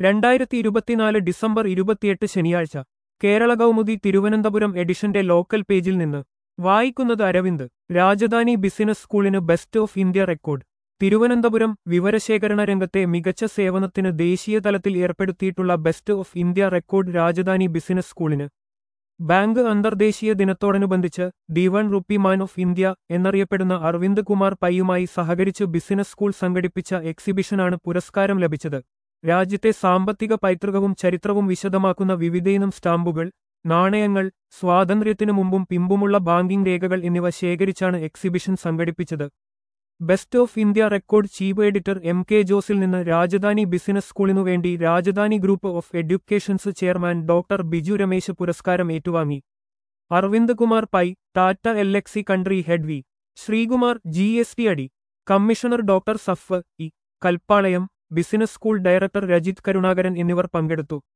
രണ്ടായിരത്തി ഇരുപത്തിനാല് ഡിസംബർ ഇരുപത്തിയെട്ട് ശനിയാഴ്ച കേരള കൗമുദി തിരുവനന്തപുരം എഡിഷന്റെ ലോക്കൽ പേജിൽ നിന്ന് വായിക്കുന്നത് അരവിന്ദ് രാജധാനി ബിസിനസ് സ്കൂളിന് best of India record Thiruvananthapuram വിവരശേഖരണ രംഗത്തെ മികച്ച സേവനത്തിന് ദേശീയ തലത്തിൽ ഏർപ്പെടുത്തിയിട്ടുള്ള best of India record Rajadhani business സ്കൂളിന് ബാങ്ക് അന്തർദേശീയ ദിനത്തോടനുബന്ധിച്ച് D one rupee man of India എന്നറിയപ്പെടുന്ന അരവിന്ദ് കുമാർ പയ്യുമായി സഹകരിച്ച് ബിസിനസ് സ്കൂൾ സംഘടിപ്പിച്ച എക്സിബിഷനാണ് പുരസ്കാരം ലഭിച്ചത് രാജ്യത്തെ സാമ്പത്തിക പൈതൃകവും ചരിത്രവും വിശദമാക്കുന്ന വിവിധയിനം സ്റ്റാമ്പുകൾ നാണയങ്ങൾ സ്വാതന്ത്ര്യത്തിനു മുമ്പും പിമ്പുമുള്ള ബാങ്കിംഗ് രേഖകൾ എന്നിവ ശേഖരിച്ചാണ് എക്സിബിഷൻ സംഘടിപ്പിച്ചത് best of India record chief editor M K ജോസിൽ നിന്ന് രാജധാനി ബിസിനസ് സ്കൂളിനു വേണ്ടി Rajadhani group of educations chairman doctor Biju Ramesh പുരസ്കാരം ഏറ്റുവാങ്ങി Aravind Kumar Pai Tata Elxsi country head V Sreekumar G S T അടി കമ്മീഷണർ ഡോക്ടർ സഫ് ഇ കൽപ്പാളയം business school director Rajith Karunakaran എന്നിവർ പങ്കെടുത്തു